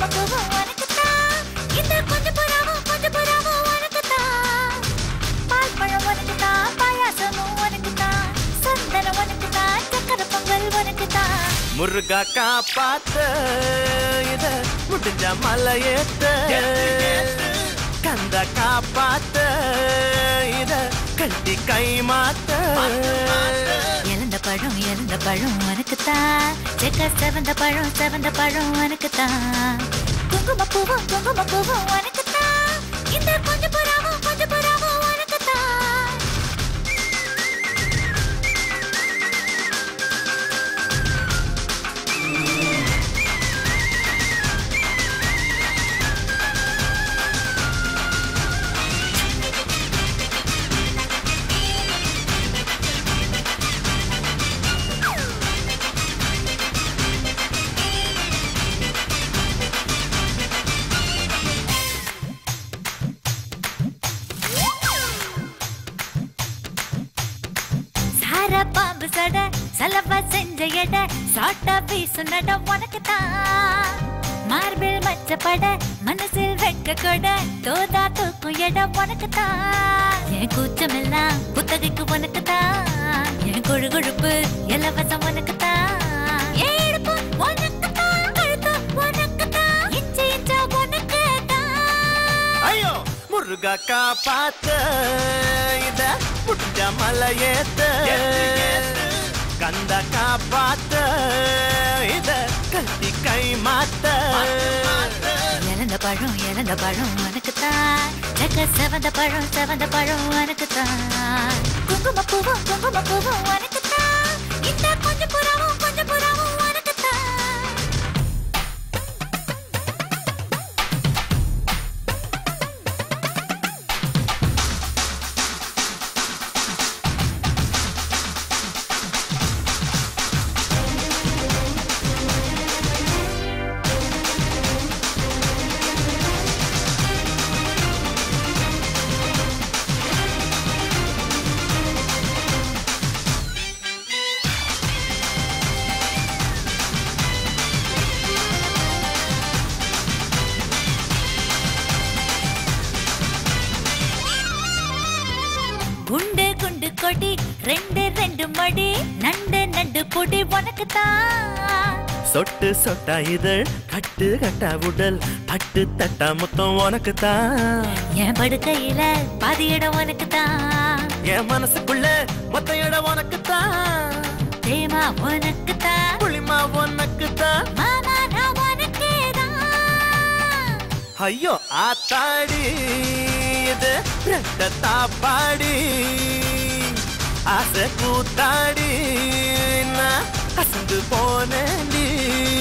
குங்கும பூவும் உனக்குத்தான் இந்த கொஞ்சம் புறாவும் கொஞ்சம் புறாவும் உனக்குத்தான் பால் பழம் உனக்குத்தான் பாயாசமும் உனக்குத்தான் சந்தனம் உனக்குத்தான் சக்கரை பொங்கல் உனக்குத்தான் முருகா காப்பாத்த இத முடிஞ்ச மலையேத்த கந்த காப்பாத்த இத கட்டி கை மாத்த இழந்த பழம் இழந்த பழம் உனக்குத்தான் செக்க செவந்த பழம் செவந்த பழம் உனக்குத்தான் குங்கும பூவும் குங்கும பூவும் உனக்குத்தான் இந்த கொஞ்சம் புறாவும் கொஞ்சம் புறாவும் உனக்குத்தான் சார பாம்பு சட சலவா செஞ்ச எட சாட்டா வீசு நட உனக்குத்தான் மார்பில் மச்சப்பட மனசில் வெக்க கொட தோதா தூக்கும் இடம் உனக்குத்தான் என் கூச்சமெல்லாம் புத்தகைக்கு உனக்குத்தான் என் கொழு கொழுப்பு இலவசம் உனக்குத்தான் என் இடுப்பு உனக்குத்தான் கழுத்து உனக்குத்தான் இன்ச்சு இன்ச்சா உனக்குத்தான் ஐயோ முருகா காப்பாத்த இத முடிஞ்ச மலையேத்த கந்த காப்பாத்த இத கட்டி கை மாத்த இழந்த பழம் இழந்த பழம் உனக்குத்தான் செக்க செவந்த பழம் செவந்த பழம் உனக்குத்தான் குங்கும பூவும் குங்கும பூவும் உனக்குத்தான் இந்த கொஞ்சம் புறாவும் கொஞ்சம் புறாவும் உனக்குத்தான் குண்டு குண்டு கொடி ரெண்டு ரெண்டு மடி நண்டு நண்டு பொடி உனக்குத்தான் சொட்டு சொட்டா இதழ் கட்டு கட்டா உடல் தட்டு தட்டா மொத்தம் உனக்கு தான் என் படுக்கையில பாதி இடம் உனக்குத்தான் என் மனசுக்குள்ள மொத்த இடம் உனக்கு தான் தேமா உனக்குத்தான் புளிமா உனக்கு தான் மாமா நான் உனக்கேதான் ஐயோ ஆத்தாடி இது ரெட்ட தாப்பாடி ஆசை கூத்தாடி நான் அசந்து போனேன்